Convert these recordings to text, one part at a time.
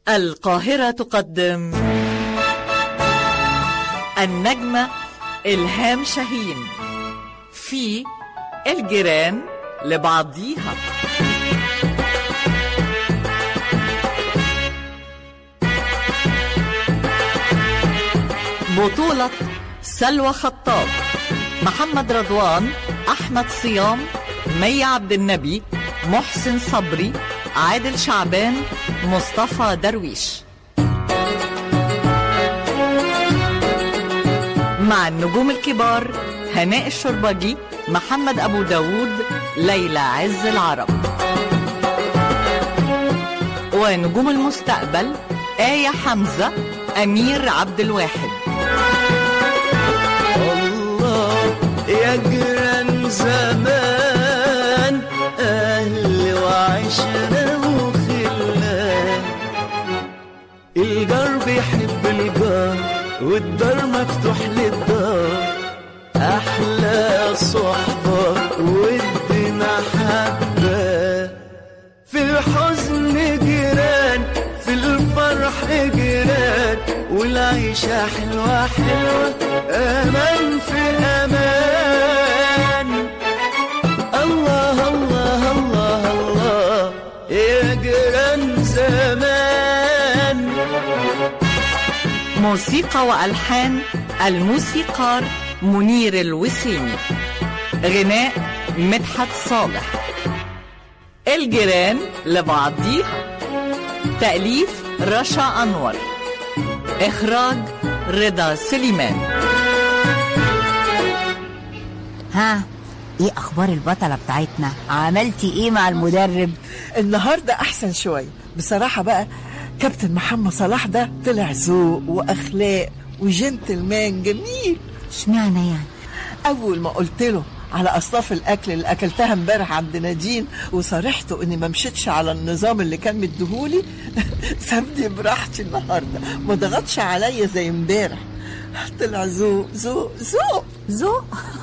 القاهرة تقدم النجمة إلهام شاهين في الجيران لبعضيها بطولة سلوى خطاب محمد رضوان أحمد صيام مي عبد النبي محسن صبري عادل شعبان مصطفى درويش مع النجوم الكبار هناء الشربجي محمد أبو داود ليلى عز العرب ونجوم المستقبل آية حمزة أمير عبد الواحد الله يا جيران زمان أهل وعشرة وخلان الجار بيحب الجار والدار مفتوح للدار أحلى صحبة ودنا حبة في الحزن جيران في الفرح جيران والعيشة حلوة حلوة أمان في أمان الله الله الله الله يا جيران زمان موسيقى وألحان الموسيقار منير الوسيمي غناء مدحت صالح الجيران لبعضيها تأليف رشا أنور إخراج رضا سليمان ها ايه اخبار البطلة بتاعتنا عملتي ايه مع المدرب النهارده احسن شويه بصراحه بقى كابتن محمد صلاح ده طلع ذوق واخلاق وجنتلمان جميل اشمعنى يعني اول ما قلت له على اصناف الاكل اللي اكلتها امبارح عند نادين وصارحته اني ما مشيتش على النظام اللي كان مديهولي سابني براحتي النهارده ما ضغطش عليا زي امبارح طلع ذوق ذوق ذوق ذوق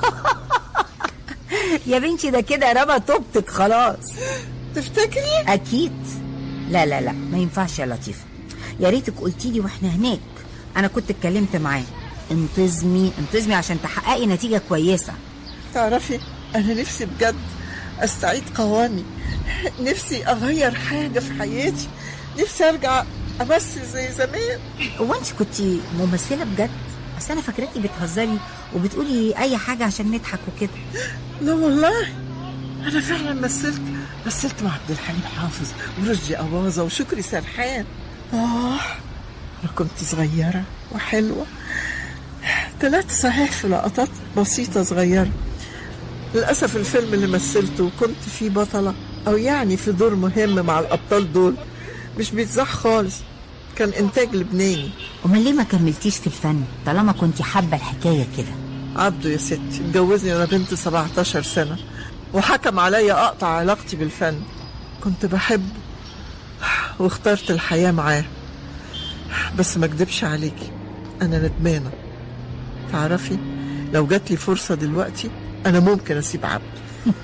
يا بنتي ده كده رمى توبتك خلاص تفتكري اكيد لا لا لا ما ينفعش يا لطيفه يا ريتك قلتي لي واحنا هناك انا كنت اتكلمت معاه انتظمي انتظمي عشان تحققي نتيجه كويسه تعرفي انا نفسي بجد استعيد قوامي نفسي اغير حاجه في حياتي نفسي ارجع امثل زي زمان هو انت كنت ممثله بجد بس انا فاكراكي بتهزري وبتقولي اي حاجه عشان نضحك وكده لا والله انا فعلا مثلت مثلت مع عبد الحليم حافظ ورشدي اباظه وشكري سرحان اه انا كنت صغيره وحلوه طلعت صحيح في لقطات بسيطه صغيره للاسف الفيلم اللي مثلته وكنت فيه بطله او يعني في دور مهم مع الابطال دول مش بيتزاح خالص كان انتاج لبناني امال ليه ما كملتيش في الفن طالما كنت حابه الحكايه كده عبده يا ستي اتجوزني وانا بنت 17 سنة وحكم عليا اقطع علاقتي بالفن كنت بحبه واخترت الحياة معاه بس ما اكدبش عليكي انا ندمانة تعرفي لو جات لي فرصة دلوقتي انا ممكن اسيب عبده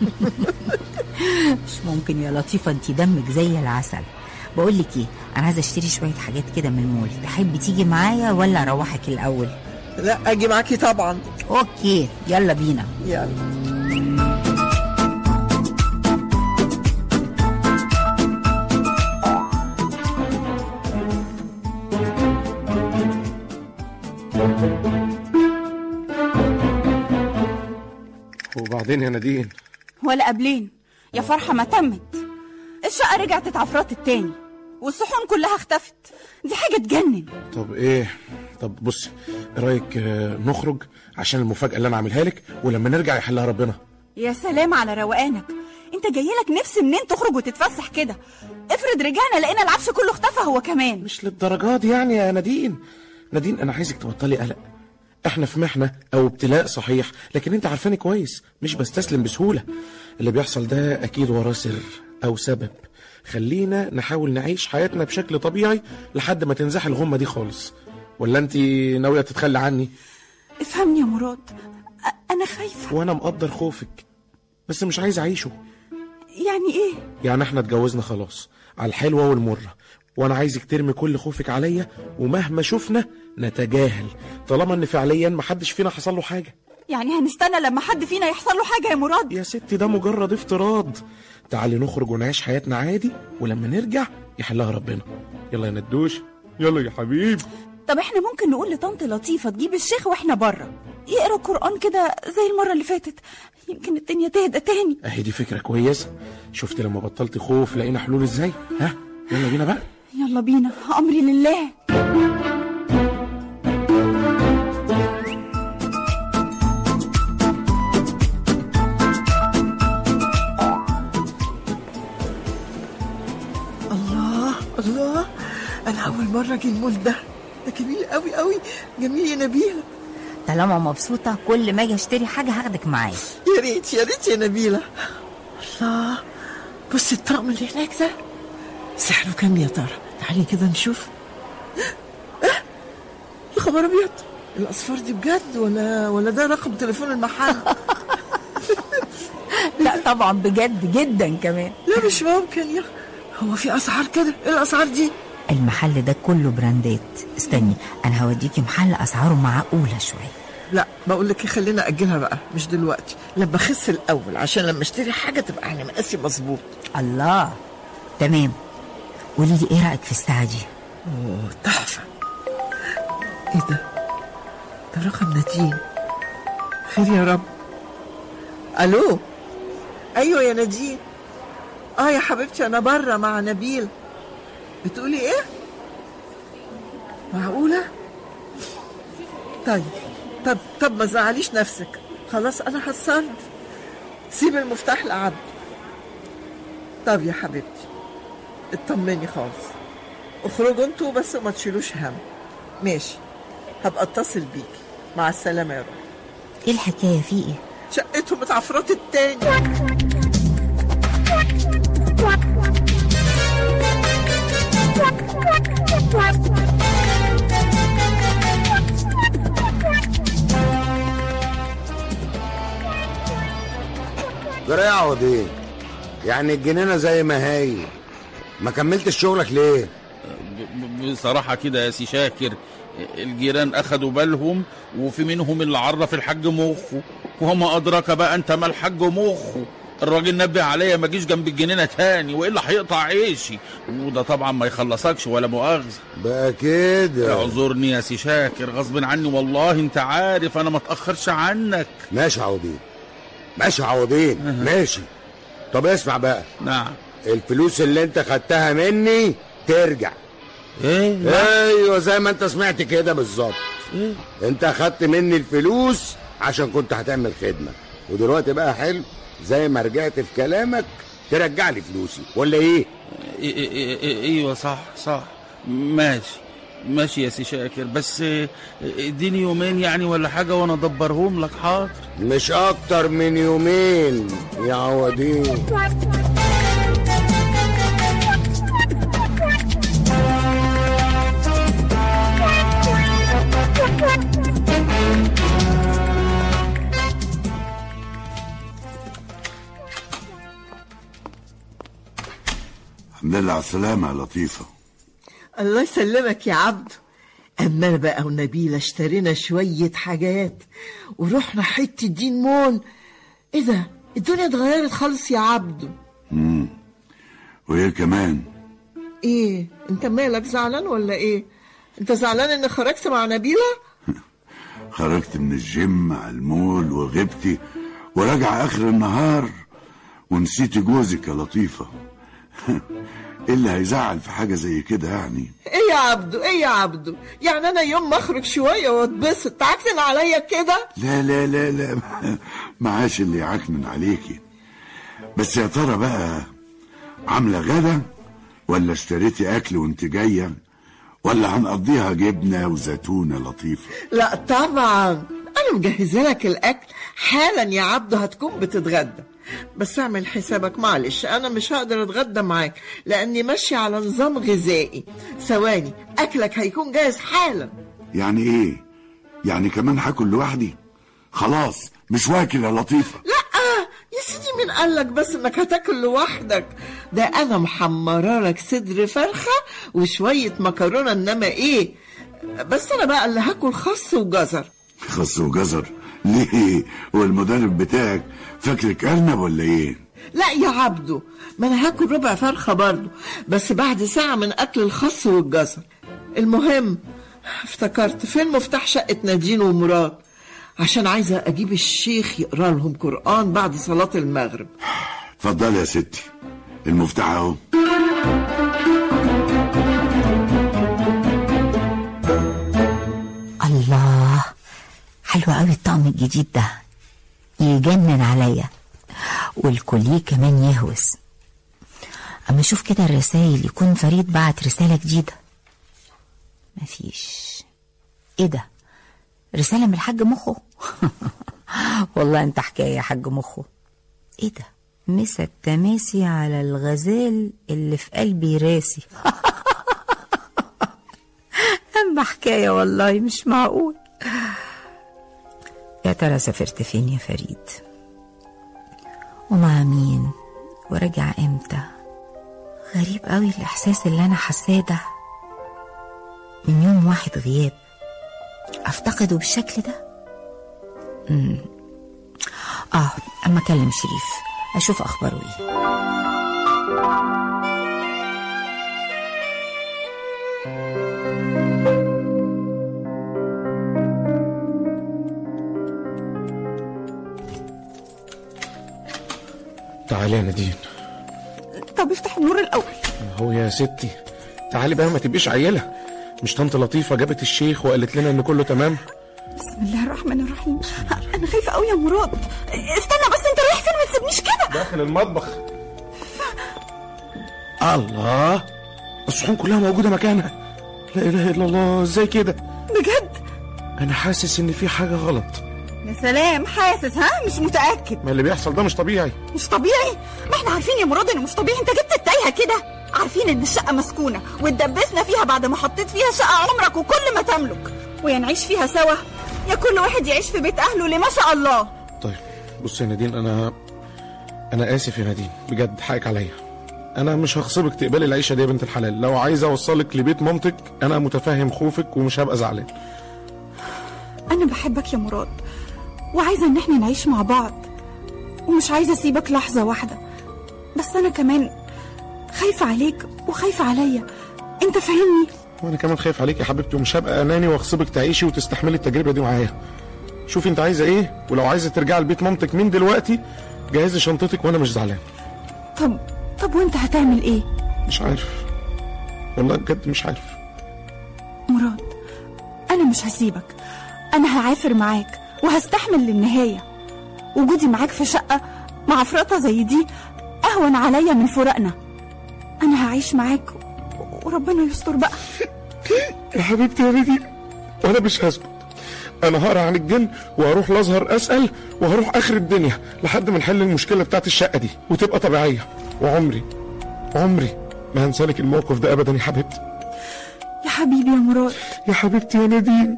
مش ممكن يا لطيفه انت دمك زي العسل بقول لك ايه انا عايزه اشتري شويه حاجات كده من المول تحبي تيجي معايا ولا اروحك الاول لا اجي معاكي طبعا اوكي يلا بينا يلا وبعدين يا نادين ولا قبلين يا فرحة ما تمت الشقة رجعت اتعفرت التاني والصحون كلها اختفت دي حاجة تجنن طب ايه طب بص ايه رايك آه، نخرج عشان المفاجاه اللي انا عاملها لك ولما نرجع يحلها ربنا يا سلام على روقانك انت جايلك نفس منين تخرج وتتفسح كده افرض رجعنا لقينا العفش كله اختفى هو كمان مش للدرجات دي يعني يا نادين نادين انا عايزك تبطلي قلق احنا في محنه او ابتلاء صحيح لكن انت عارفاني كويس مش بستسلم بسهوله اللي بيحصل ده اكيد وراه سر او سبب خلينا نحاول نعيش حياتنا بشكل طبيعي لحد ما تنزح الغمه دي خالص ولا انت ناويه تتخلى عني افهمني يا مراد أ- انا خايفة وانا مقدر خوفك بس مش عايز اعيشه يعني ايه يعني احنا اتجوزنا خلاص على الحلوه والمره وانا عايزك ترمي كل خوفك عليا ومهما شفنا نتجاهل طالما ان فعليا محدش فينا حصل له حاجه يعني هنستنى لما حد فينا يحصل له حاجة يا مراد يا ستي ده مجرد افتراض تعالي نخرج ونعيش حياتنا عادي ولما نرجع يحلها ربنا يلا يا ندوش يلا يا حبيبي طب احنا ممكن نقول لطنط لطيفة تجيب الشيخ واحنا بره يقرا قرآن كده زي المرة اللي فاتت يمكن الدنيا تهدى تاني اهي دي فكره كويسه شفت لما بطلت خوف لقينا حلول ازاي ها يلا بينا بقى يلا بينا أمري لله الله الله انا اول مره اجي المول ده ده جميل قوي قوي جميل يا نبيله طالما مبسوطة كل ما اجي اشتري حاجة هاخدك معايا يا ريت يا ريت يا نبيله الله بص الطقم اللي هناك ده سعره كام يا ترى تعالي كده نشوف اه يا خبر ابيض الاصفار دي بجد ولا ولا ده رقم تليفون المحل لا طبعا بجد جدا كمان لا مش ممكن يا هو في اسعار كده ايه الاسعار دي المحل ده كله براندات استني انا هوديكي محل اسعاره معقولة شوية لا بقول لك إيه، خلينا اجلها بقى مش دلوقتي لما اخس الاول عشان لما اشتري حاجه تبقى على مقاسي مظبوط الله تمام قولي لي ايه رأيك في الساعة دي اوه تحفه ايه ده ده رقم نادين خير يا رب الو ايوه يا نادين اه يا حبيبتي انا بره مع نبيل بتقولي ايه معقوله طيب طب طب ما تزعليش نفسك خلاص انا هتصرف سيب المفتاح لعبد طب يا حبيبتي اطمني خالص اخرجوا انتوا بس وما تشيلوش هم ماشي هبقى اتصل بيكي مع السلامه يا رب ايه الحكاية في ايه شقتهم اتعفرت التاني جرى يا عوضين يعني الجنينه زي ما هي ما كملتش شغلك ليه ب- ب- بصراحة كده يا سي شاكر الجيران أخدوا بالهم وفي منهم اللي عرف الحاج مخه وما أدراك بقى أنت ما الحاج مخه الراجل نبه عليا ما جيش جنب الجنينة تاني وإلا هيقطع عيشي وده طبعا ما يخلصكش ولا مؤاخذة بقى كده اعذرني يا سي شاكر غصب عني والله انت عارف انا ما اتاخرش عنك ماشي يا عوضين ماشي يا عوضين ماشي طب اسمع بقى نعم الفلوس اللي انت خدتها مني ترجع ايه ايوه زي ما انت سمعت كده بالظبط إيه؟ انت اخدت مني الفلوس عشان كنت هتعمل خدمه ودلوقتي بقى حلو زي ما رجعت في كلامك ترجع لي فلوسي ولا ايه إيه- إيه- إيه- ايوه صح صح ماشي ماشي يا سي شاكر بس إيه، اديني يومين يعني ولا حاجه وانا ادبرهم لك حاضر مش اكتر من يومين يا عوضين الحمد لله على السلامة يا لطيفة الله يسلمك يا عبد اما انا بقى ونبيله اشترينا شويه حاجات ورحنا حته دين مول ايه ده الدنيا اتغيرت خالص يا عبدو وهي كمان ايه انت مالك زعلان ولا ايه انت زعلان ان خرجت مع نبيله خرجت من الجيم مع المول وغبتي وراجع آخر النهار ونسيت جوزك يا لطيفة ايه اللي هيزعل في حاجة زي كده يعني ايه يا عبدو ايه يا عبدو يعني انا يوم ما اخرج شويه واتبسط تعكنن عليا كده لا لا لا لا معاش اللي يعكنن عليكي بس يا ترى بقى عاملة غدا ولا اشتريتي أكل وانت جاية ولا هنقضيها جبنة وزيتونة لطيفة لا طبعا انا مجهزه لك الاكل حالا يا عبدو هتكون بتتغدى بس اعمل حسابك معلش انا مش هقدر اتغدى معاك لاني ماشيه على نظام غذائي ثواني اكلك هيكون جاهز حالا يعني ايه يعني كمان هاكل لوحدي خلاص مش واكل يا لطيفة لا يا سيدي مين قالك بس انك هتاكل لوحدك ده انا محمره لك صدر فرخه وشويه مكرونه انما ايه بس انا بقى اللي هاكل خس وجزر خس وجزر ليه هو المدرب بتاعك فاكرك ارنب ولا ايه لا يا عبدو ما انا هاكل ربع فرخه برضو بس بعد ساعه من اكل الخس والجزر المهم افتكرت فين مفتاح شقه نادين ومراد عشان عايزه اجيب الشيخ يقرا لهم قران بعد صلاه المغرب اتفضل يا ستي المفتاح اهو الله حلو قوي الطقم الجديد ده يجنن عليا والكوليه كمان يهوس اما اشوف كده الرسايل يكون فريد بعت رسالة جديدة مفيش ايه ده رسالة من الحاج مخه والله انت حكاية يا حاج مخه ايه ده مسا التماسي على الغزال اللي في قلبي راسي اما حكاية والله مش معقول يا ترى سافرت فين يا فريد ومع مين وراجع امتى غريب قوي الاحساس اللي انا حاساه ده من يوم واحد غياب افتقده بالشكل ده امم اه اما اكلم شريف اشوف اخباره ايه تعالي يا نادين طب افتح النور الاول هو يا ستي تعالي بقى ما تبقيش عيلة مش طنط لطيفة جابت الشيخ وقالت لنا ان كله تمام بسم الله الرحمن الرحيم انا خايفه قوي يا مراد استنى بس انت رايح فين ما تسيبنيش كده داخل المطبخ الله الصحون كلها موجودة مكانها لا اله الا الله ازاي كده بجد انا حاسس ان في حاجة غلط يا سلام حاسس ها مش متاكد ما اللي بيحصل ده مش طبيعي مش طبيعي ما احنا عارفين يا مراد انه مش طبيعي انت جبت التايهه كده عارفين ان الشقه مسكونه واتدبسنا فيها بعد ما حطيت فيها شقه عمرك وكل ما تملك ويا نعيش فيها سوا يا كل واحد يعيش في بيت اهله لما شاء الله طيب بص يا نادين انا انا اسف يا نادين بجد حقك عليا انا مش هغصبك تقبلي العيشه دي يا بنت الحلال لو عايزه اوصلك لبيت مامتك انا متفهم خوفك ومش هبقى زعلان انا بحبك يا مراد وعايزه ان احنا نعيش مع بعض ومش عايزه اسيبك لحظه واحده بس انا كمان خايفه عليك وخايفه عليا انت فاهمني وانا كمان خايف عليك يا حبيبتي ومش هبقى اناني واغصبك تعيشي وتستحملي التجربه دي معايا شوفي انت عايزه ايه ولو عايزه ترجعي لبيت مامتك من دلوقتي جهزي شنطتك وانا مش زعلان طب طب وانت هتعمل ايه مش عارف والله بجد مش عارف مراد انا مش هسيبك انا هعافر معاك وهستحمل للنهايه وجودي معاك في شقه مع فرطه زي دي اهون عليا من فراقنا انا هعيش معاك وربنا يستر بقى يا حبيبتي يا نادين وانا مش هسكت انا هقرا عن الجن وهروح الازهر اسال وهروح اخر الدنيا لحد ما نحل المشكله بتاعت الشقه دي وتبقى طبيعيه وعمري عمري ما هنسالك الموقف ده ابدا يا حبيبتي يا حبيبي يا مراد يا حبيبتي يا نادين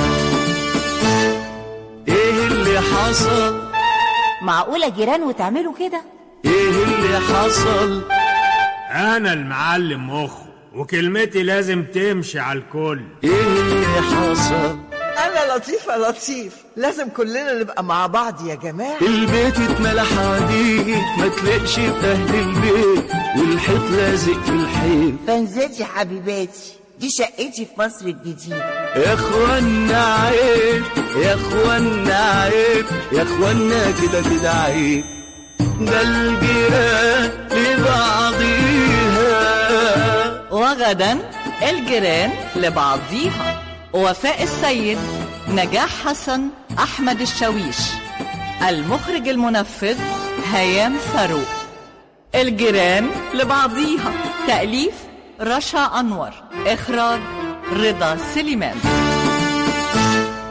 ايه اللي حصل معقولة جيران وتعملوا كده ايه اللي حصل انا المعلم مخه وكلمتي لازم تمشي على الكل ايه اللي حصل انا لطيف يا لطيف لازم كلنا نبقى مع بعض يا جماعه البيت اتملى حديد ما تلاقش في اهل البيت والحيط لازق في الحيط فانزلي حبيباتي دي شقتي في مصر الجديدة يا اخوانا عيب يا اخوانا عيب يا اخوانا كده كده عيب ده الجيران لبعضيها وغدا الجيران لبعضيها وفاء السيد نجاح حسن أحمد الشاويش المخرج المنفذ هيام فاروق الجيران لبعضيها تأليف رشا أنور إخراج رضا سليمان